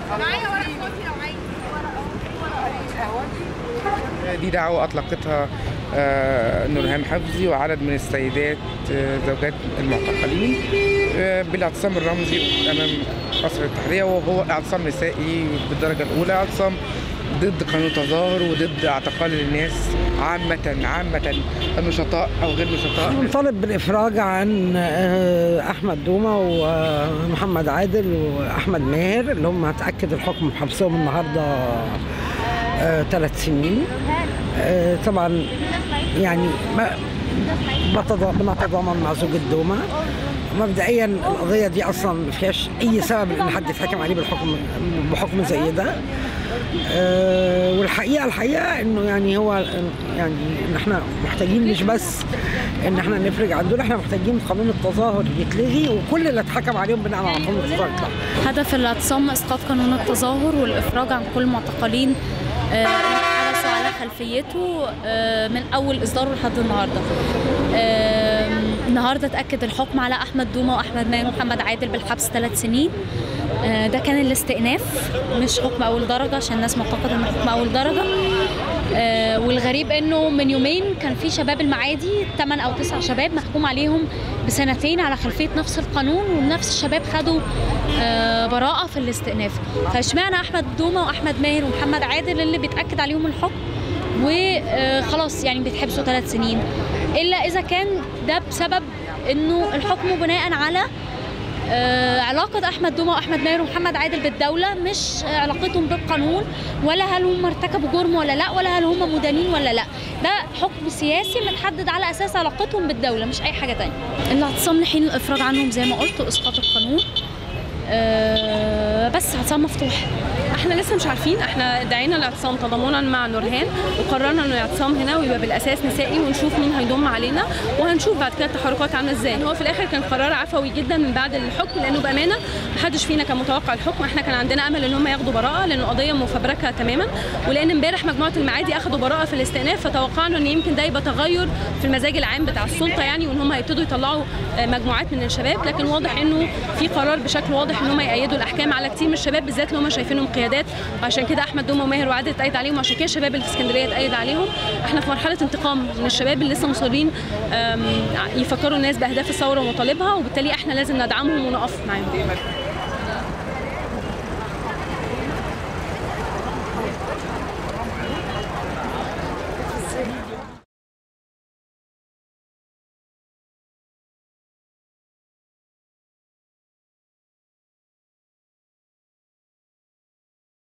معايا ورق صوتي لو عايز دي دعوة أطلقتها آه، نورهان حفظي وعدد من السيدات آه، زوجات المعتقلين آه، بالاعتصام الرمزي أمام قصر التحرية وهو اعتصام نسائي بالدرجة الأولى اعتصام ضد قانون التظاهر وضد اعتقال الناس عامة عامة النشطاء أو غير النشطاء بنطالب بالافراج عن آه، احمد دومه ومحمد عادل واحمد ماهر اللي هم هتاكد الحكم بحبسهم النهارده ثلاث سنين آه، طبعا يعني ما بتض- بنتضامن مع زوج الدومه مبدئيا القضيه دي اصلا ما فيهاش اي سبب ان حد يتحكم عليه بالحكم بحكم زي ده آه، والحقيقه الحقيقه انه يعني هو يعني ان احنا محتاجين مش بس ان احنا نفرج عن دول احنا محتاجين قانون التظاهر يتلغي وكل اللي اتحكم عليهم بناء على قانون التظاهر يطلع هدف الاعتصام اسقاط قانون التظاهر والافراج عن كل المعتقلين آه، اللي حبسوا على خلفيته آه، من اول اصداره لحد النهارده آه، النهارده اتاكد الحكم على احمد دومه واحمد ماهر ومحمد عادل بالحبس ثلاث سنين آه، ده كان الاستئناف مش حكم اول درجه عشان الناس معتقده انه حكم اول درجه آه، والغريب انه من يومين كان في شباب المعادي ثمان او تسع شباب محكوم عليهم بسنتين على خلفيه نفس القانون ونفس الشباب خدوا آه، براءه في الاستئناف فاشمعنى احمد دومه واحمد ماهر ومحمد عادل اللي بيتاكد عليهم الحكم وخلاص يعني بيتحبسوا ثلاث سنين الا اذا كان ده بسبب انه الحكم بناء على آه، علاقة أحمد دومة وأحمد ماهر ومحمد عادل بالدولة مش آه، علاقتهم بالقانون ولا هل هم ارتكبوا جرم ولا لا ولا هل هم مدانين ولا لا ده حكم سياسي متحدد على أساس علاقتهم بالدولة مش أي حاجة تانية الاعتصام لحين الإفراج عنهم زي ما قلت وإسقاط القانون آه، بس اعتصام مفتوح احنا لسه مش عارفين احنا دعينا الاعتصام تضامنا مع نورهان وقررنا انه الاعتصام هنا ويبقى بالاساس نسائي ونشوف مين هيضم علينا وهنشوف بعد كده التحركات عامله ازاي هو في الاخر كان قرار عفوي جدا من بعد الحكم لانه بامانه محدش فينا كان متوقع الحكم احنا كان عندنا امل ان هم ياخدوا براءه لانه قضيه مفبركه تماما ولان امبارح مجموعه المعادي اخذوا براءه في الاستئناف فتوقعنا ان يمكن ده يبقى تغير في المزاج العام بتاع السلطه يعني وان هم هيبتدوا يطلعوا آه، مجموعات من الشباب لكن واضح انه في قرار بشكل واضح ان هم يأيدوا الاحكام على كتير من الشباب بالذات اللي هم شايفينهم قيادات وعشان كده احمد دومه وماهر وعادل اتأيد عليهم وعشان كده الشباب اللي في اسكندريه اتأيد عليهم احنا في مرحله انتقام من الشباب اللي لسه مصرين آم، يفكروا الناس باهداف الثوره ومطالبها وبالتالي احنا لازم ندعمهم ونقف معاهم